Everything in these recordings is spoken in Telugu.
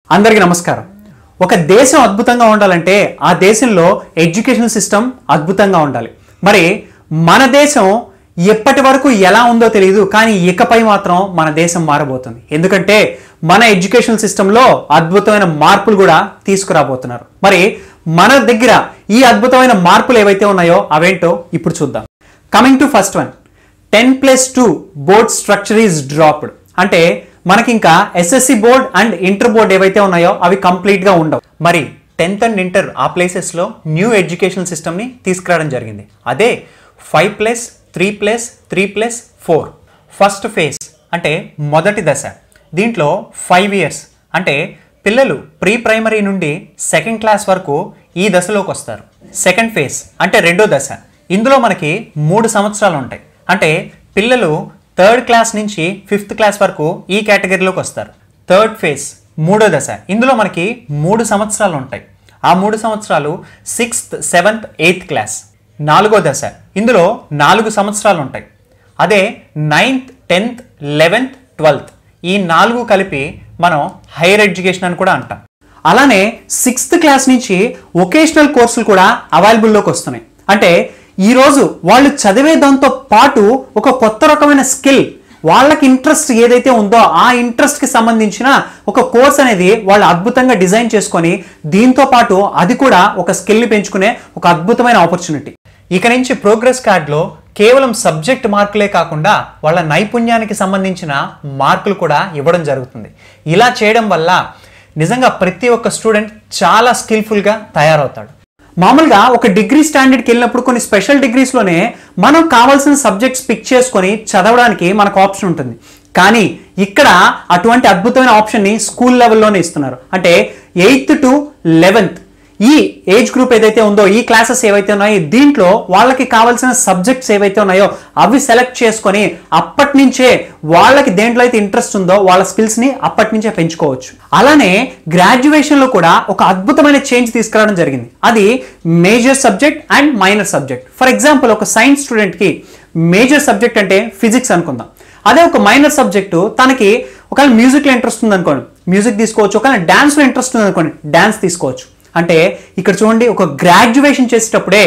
అందరికీ నమస్కారం ఒక దేశం అద్భుతంగా ఉండాలంటే ఆ దేశంలో ఎడ్యుకేషన్ సిస్టమ్ అద్భుతంగా ఉండాలి మరి మన దేశం ఎప్పటి వరకు ఎలా ఉందో తెలియదు కానీ ఇకపై మాత్రం మన దేశం మారబోతుంది ఎందుకంటే మన ఎడ్యుకేషన్ సిస్టంలో అద్భుతమైన మార్పులు కూడా తీసుకురాబోతున్నారు మరి మన దగ్గర ఈ అద్భుతమైన మార్పులు ఏవైతే ఉన్నాయో అవేంటో ఇప్పుడు చూద్దాం coming to first one ten plus two board structure is dropped అంటే మనకి ఇంకా SSC board and inter board ఏవైతే ఉన్నాయో అవి కంప్లీట్ గా ఉండవు మరి టెన్త్ అండ్ ఇంటర్ ఆ ప్లేసెస్ లో న్యూ ఎడ్యుకేషన్ సిస్టమ్ ని తీసుకురావడం జరిగింది అదే five plus three plus three plus four first phase అంటే మొదటి దశ దీంట్లో ఫైవ్ ఇయర్స్ అంటే పిల్లలు ప్రీ ప్రైమరీ నుండి సెకండ్ క్లాస్ వరకు ఈ దశలోకి వస్తారు సెకండ్ ఫేజ్ అంటే రెండో దశ ఇందులో మనకి మూడు సంవత్సరాలు ఉంటాయి అంటే పిల్లలు థర్డ్ క్లాస్ నుంచి ఫిఫ్త్ క్లాస్ వరకు ఈ కేటగిరీలోకి వస్తారు థర్డ్ ఫేజ్ మూడో దశ ఇందులో మనకి మూడు సంవత్సరాలు ఉంటాయి ఆ మూడు సంవత్సరాలు సిక్స్త్ సెవెంత్ ఎయిత్ క్లాస్ నాలుగో దశ ఇందులో నాలుగు సంవత్సరాలు ఉంటాయి అదే నైన్త్ టెన్త్ లెవెన్త్ ట్వెల్త్ ఈ నాలుగు కలిపి మనం హైయర్ ఎడ్యుకేషన్ అని కూడా అంటాం అలానే సిక్స్త్ క్లాస్ నుంచి వొకేషనల్ కోర్సులు కూడా అవైలబుల్లోకి వస్తున్నాయి అంటే ఈరోజు వాళ్ళు చదివే దాంతో పాటు ఒక కొత్త రకమైన స్కిల్ వాళ్ళకి ఇంట్రెస్ట్ ఏదైతే ఉందో ఆ ఇంట్రెస్ట్కి సంబంధించిన ఒక కోర్స్ అనేది వాళ్ళు అద్భుతంగా డిజైన్ చేసుకొని దీంతో పాటు అది కూడా ఒక స్కిల్ని పెంచుకునే ఒక అద్భుతమైన ఆపర్చునిటీ ఇక నుంచి ప్రోగ్రెస్ కార్డులో కేవలం సబ్జెక్ట్ మార్కులే కాకుండా వాళ్ళ నైపుణ్యానికి సంబంధించిన మార్కులు కూడా ఇవ్వడం జరుగుతుంది ఇలా చేయడం వల్ల నిజంగా ప్రతి ఒక్క స్టూడెంట్ చాలా స్కిల్ఫుల్గా తయారవుతాడు మామూలుగా ఒక డిగ్రీ స్టాండర్డ్కి వెళ్ళినప్పుడు కొన్ని స్పెషల్ డిగ్రీస్లోనే మనం కావాల్సిన సబ్జెక్ట్స్ పిక్ చేసుకొని చదవడానికి మనకు ఆప్షన్ ఉంటుంది కానీ ఇక్కడ అటువంటి అద్భుతమైన ఆప్షన్ని స్కూల్ లెవెల్లోనే ఇస్తున్నారు అంటే ఎయిత్ టు లెవెన్త్ ఈ ఏజ్ గ్రూప్ ఏదైతే ఉందో ఈ క్లాసెస్ ఏవైతే ఉన్నాయో దీంట్లో వాళ్ళకి కావాల్సిన సబ్జెక్ట్స్ ఏవైతే ఉన్నాయో అవి సెలెక్ట్ చేసుకొని అప్పటి నుంచే వాళ్ళకి దేంట్లో అయితే ఇంట్రెస్ట్ ఉందో వాళ్ళ స్కిల్స్ ని అప్పటి నుంచే పెంచుకోవచ్చు అలానే గ్రాడ్యుయేషన్ లో కూడా ఒక అద్భుతమైన చేంజ్ తీసుకురావడం జరిగింది అది major subject and minor subject for example ఒక సైన్స్ స్టూడెంట్ కి మేజర్ సబ్జెక్ట్ అంటే ఫిజిక్స్ అనుకుందాం అదే ఒక మైనర్ సబ్జెక్టు తనకి ఒకవేళ మ్యూజిక్లో ఇంట్రెస్ట్ ఉంది అనుకోండి మ్యూజిక్ తీసుకోవచ్చు ఒకవేళ డాన్స్లో ఇంట్రెస్ట్ ఉంది అనుకోండి డాన్స్ తీసుకోవచ్చు అంటే ఇక్కడ చూడండి ఒక గ్రాడ్యుయేషన్ చేసేటప్పుడే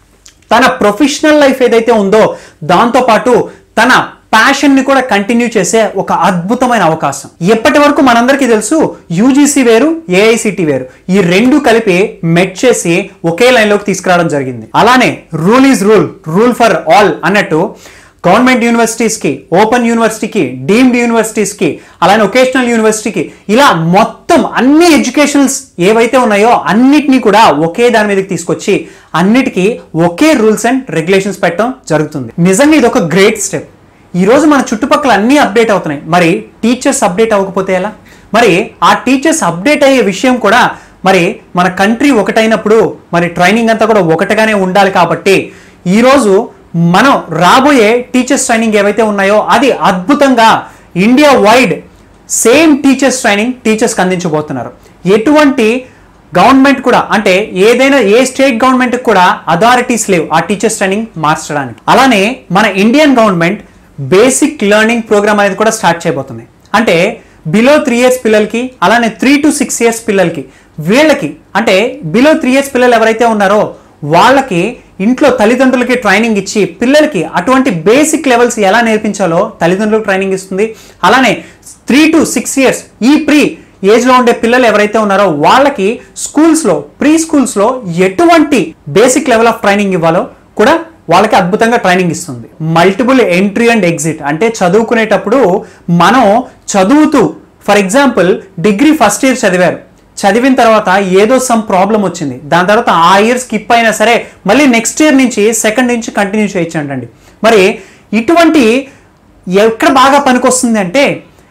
తన ప్రొఫెషనల్ లైఫ్ ఏదైతే ఉందో దాంతోపాటు తన ప్యాషన్ని కూడా కంటిన్యూ చేసే ఒక అద్భుతమైన అవకాశం ఎప్పటి వరకు మనందరికీ తెలుసు యూజీసీ వేరు ఏఐసిటి వేరు ఈ రెండు కలిపి మెట్ చేసి ఒకే లైన్లోకి తీసుకురావడం జరిగింది అలానే rule is rule rule for all అన్నట్టు గవర్నమెంట్ యూనివర్సిటీస్కి ఓపెన్ యూనివర్సిటీకి డీమ్డ్ యూనివర్సిటీస్కి అలానే ఒకేషనల్ యూనివర్సిటీకి ఇలా మొత్తం అన్ని ఎడ్యుకేషనల్స్ ఏవైతే ఉన్నాయో అన్నిటినీ కూడా ఒకే దాని మీదకి తీసుకొచ్చి అన్నిటికీ ఒకే రూల్స్ అండ్ రెగ్యులేషన్స్ పెట్టడం జరుగుతుంది నిజంగా ఇది ఒక గ్రేట్ స్టెప్ ఈ రోజు మన చుట్టుపక్కల అన్ని అప్డేట్ అవుతున్నాయి మరి టీచర్స్ అప్డేట్ అవ్వకపోతే ఎలా మరి ఆ టీచర్స్ అప్డేట్ అయ్యే విషయం కూడా మరి మన కంట్రీ ఒకటైనప్పుడు మరి ట్రైనింగ్ అంతా కూడా ఒకటిగానే ఉండాలి కాబట్టి ఈరోజు మనం రాబోయే టీచర్స్ ట్రైనింగ్ ఏవైతే ఉన్నాయో అది అద్భుతంగా India wide same teachers training టీచర్స్కి అందించబోతున్నారు ఎటువంటి గవర్నమెంట్ కూడా అంటే ఏదైనా ఏ స్టేట్ గవర్నమెంట్ కూడా అథారిటీస్ లేవు ఆ టీచర్స్ ట్రైనింగ్ మార్చడానికి అలానే మన Indian government basic learning program అనేది కూడా స్టార్ట్ చేయబోతుంది అంటే బిలో త్రీ ఇయర్స్ పిల్లలకి అలానే త్రీ టు సిక్స్ ఇయర్స్ పిల్లలకి వీళ్ళకి అంటే బిలో త్రీ ఇయర్స్ పిల్లలు ఎవరైతే ఉన్నారో వాళ్ళకి ఇంట్లో తల్లిదండ్రులకి ట్రైనింగ్ ఇచ్చి పిల్లలకి అటువంటి బేసిక్ లెవెల్స్ ఎలా నేర్పించాలో తల్లిదండ్రులకు ట్రైనింగ్ ఇస్తుంది అలానే త్రీ టు సిక్స్ ఇయర్స్ ఈ ప్రీ ఏజ్లో ఉండే పిల్లలు ఎవరైతే ఉన్నారో వాళ్ళకి స్కూల్స్లో ప్రీ స్కూల్స్లో ఎటువంటి బేసిక్ లెవెల్ ఆఫ్ ట్రైనింగ్ ఇవ్వాలో కూడా వాళ్ళకి అద్భుతంగా ట్రైనింగ్ ఇస్తుంది మల్టిపుల్ ఎంట్రీ అండ్ ఎగ్జిట్ అంటే చదువుకునేటప్పుడు మనం చదువుతూ for example degree first year చదివారు చదివిన తర్వాత ఏదో సమ్ ప్రాబ్లం వచ్చింది దాని తర్వాత ఆ ఇయర్ స్కిప్ అయినా సరే మళ్ళీ నెక్స్ట్ ఇయర్ నుంచి సెకండ్ నుంచి కంటిన్యూ చేయొచ్చు అంటండి మరి ఇటువంటి ఎక్కడ బాగా పనికొస్తుంది అంటే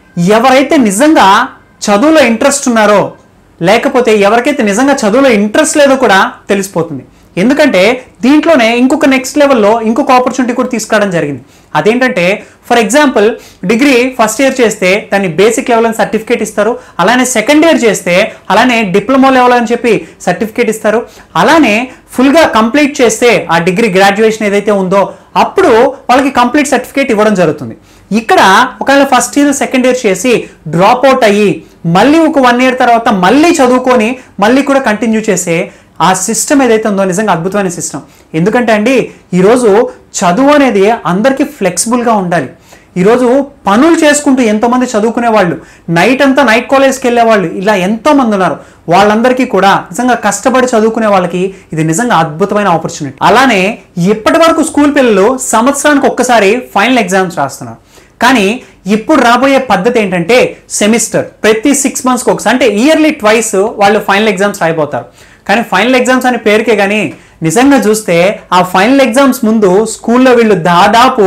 ఎవరైతే నిజంగా చదువులో ఇంట్రెస్ట్ ఉన్నారో లేకపోతే ఎవరికైతే నిజంగా చదువులో ఇంట్రెస్ట్ లేదో కూడా తెలిసిపోతుంది ఎందుకంటే దీంట్లోనే ఇంకొక నెక్స్ట్ లెవెల్లో ఇంకొక ఆపర్చునిటీ కూడా తీసుకురావడం జరిగింది అదేంటంటే for example degree first year చేస్తే దాన్ని బేసిక్ లెవెల్ అని సర్టిఫికేట్ ఇస్తారు అలానే సెకండ్ ఇయర్ చేస్తే అలానే డిప్లొమా లెవెల్ అని చెప్పి సర్టిఫికేట్ ఇస్తారు అలానే ఫుల్గా కంప్లీట్ చేస్తే ఆ డిగ్రీ గ్రాడ్యుయేషన్ ఏదైతే ఉందో అప్పుడు వాళ్ళకి కంప్లీట్ సర్టిఫికేట్ ఇవ్వడం జరుగుతుంది ఇక్కడ ఒకవేళ ఫస్ట్ ఇయర్ సెకండ్ ఇయర్ చేసి డ్రాప్ అవుట్ అయ్యి మళ్ళీ ఒక వన్ ఇయర్ తర్వాత మళ్ళీ చదువుకొని మళ్ళీ కూడా కంటిన్యూ చేసే ఆ సిస్టమ్ ఏదైతే ఉందో నిజంగా అద్భుతమైన సిస్టమ్ ఎందుకంటే అండి ఈరోజు చదువు అనేది అందరికీ ఫ్లెక్సిబుల్గా ఉండాలి ఈరోజు పనులు చేసుకుంటూ ఎంతోమంది చదువుకునే వాళ్ళు నైట్ అంతా నైట్ కాలేజ్కి వెళ్ళే వాళ్ళు ఇలా ఎంతో మంది ఉన్నారు వాళ్ళందరికీ కూడా నిజంగా కష్టపడి చదువుకునే వాళ్ళకి ఇది నిజంగా అద్భుతమైన ఆపర్చునిటీ అలానే ఇప్పటి వరకు స్కూల్ పిల్లలు సంవత్సరానికి ఒక్కసారి ఫైనల్ ఎగ్జామ్స్ రాస్తున్నారు కానీ ఇప్పుడు రాబోయే పద్ధతి ఏంటంటే సెమిస్టర్ ప్రతి సిక్స్ మంత్స్కి ఒకసారి అంటే ఇయర్లీ ట్వైస్ వాళ్ళు ఫైనల్ ఎగ్జామ్స్ రాయిపోతారు కానీ ఫైనల్ ఎగ్జామ్స్ అనే పేరుకే కానీ నిజంగా చూస్తే ఆ ఫైనల్ ఎగ్జామ్స్ ముందు స్కూల్లో వీళ్ళు దాదాపు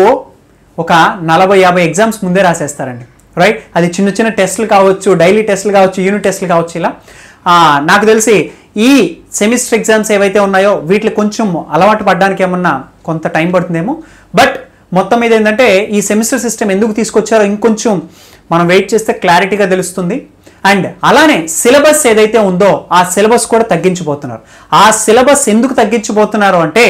ఒక నలభై యాభై ఎగ్జామ్స్ ముందే రాసేస్తారండి రైట్ అది చిన్న చిన్న టెస్టులు కావచ్చు డైలీ టెస్టులు కావచ్చు యూనిట్ టెస్టులు కావచ్చు ఇలా ఆ, నాకు తెలిసి ఈ సెమిస్టర్ ఎగ్జామ్స్ ఏవైతే ఉన్నాయో వీటికి కొంచెం అలవాటు పడడానికి ఏమన్నా కొంత టైం పడుతుందేమో బట్ మొత్తం మీద ఏంటంటే ఈ సెమిస్టర్ సిస్టమ్ ఎందుకు తీసుకొచ్చారో ఇంకొంచెం మనం వెయిట్ చేస్తే క్లారిటీగా తెలుస్తుంది అండ్ అలానే సిలబస్ ఏదైతే ఉందో ఆ సిలబస్ కూడా తగ్గించబోతున్నారు ఆ సిలబస్ ఎందుకు తగ్గించబోతున్నారు అంటే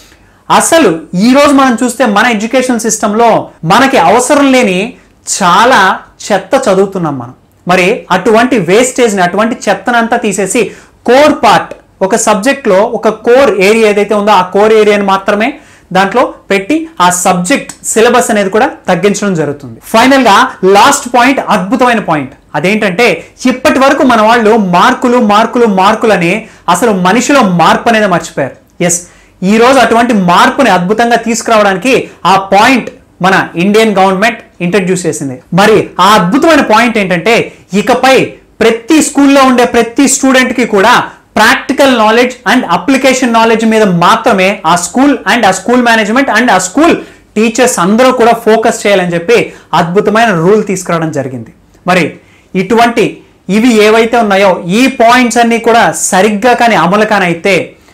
అసలు ఈ రోజు మనం చూస్తే మన ఎడ్యుకేషన్ సిస్టంలో మనకి అవసరం లేని చాలా చెత్త చదువుతున్నాం మనం మరి అటువంటి వేస్టేజ్ని అటువంటి చెత్తనంతా తీసేసి కోర్ పార్ట్ ఒక సబ్జెక్ట్లో ఒక కోర్ ఏరియా ఏదైతే ఉందో ఆ కోర్ ఏరియాని మాత్రమే దాంట్లో పెట్టి ఆ సబ్జెక్ట్ సిలబస్ అనేది కూడా తగ్గించడం జరుగుతుంది ఫైనల్ గా లాస్ట్ పాయింట్ అద్భుతమైన పాయింట్ అదేంటంటే ఇప్పటి వరకు మన వాళ్ళు మార్కులు మార్కులు మార్కులని అసలు మనిషిలో మార్పు అనేది మర్చిపోయారు ఎస్ ఈ రోజు అటువంటి మార్పుని అద్భుతంగా తీసుకురావడానికి ఆ పాయింట్ మన ఇండియన్ గవర్నమెంట్ ఇంట్రడ్యూస్ చేసింది మరి ఆ అద్భుతమైన పాయింట్ ఏంటంటే ఇకపై ప్రతి స్కూల్లో ఉండే ప్రతి స్టూడెంట్ కి కూడా practical knowledge and application knowledge మీద మాత్రమే ఆ స్కూల్ అండ్ ఆ స్కూల్ మేనేజ్మెంట్ అండ్ ఆ స్కూల్ టీచర్స్ అందరూ కూడా ఫోకస్ చేయాలని చెప్పి అద్భుతమైన రూల్ తీసుకురావడం జరిగింది మరి ఇటువంటి ఇవి ఏవైతే ఉన్నాయో ఈ పాయింట్స్ అన్ని కూడా సరిగ్గా కానీ అమలు కానీ అయితే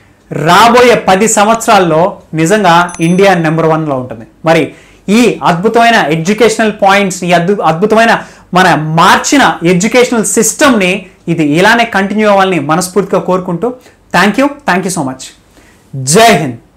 రాబోయే పది సంవత్సరాల్లో నిజంగా ఇండియా నెంబర్ వన్లో ఉంటుంది మరి ఈ అద్భుతమైన ఎడ్యుకేషనల్ పాయింట్స్ ఈ అద్భు అద్భుతమైన మన మార్చిన ఎడ్యుకేషనల్ సిస్టమ్ని ఇది ఇలానే కంటిన్యూ అవ్వాలని మనస్ఫూర్తిగా కోరుకుంటూ thank you thank you so much Jai Hind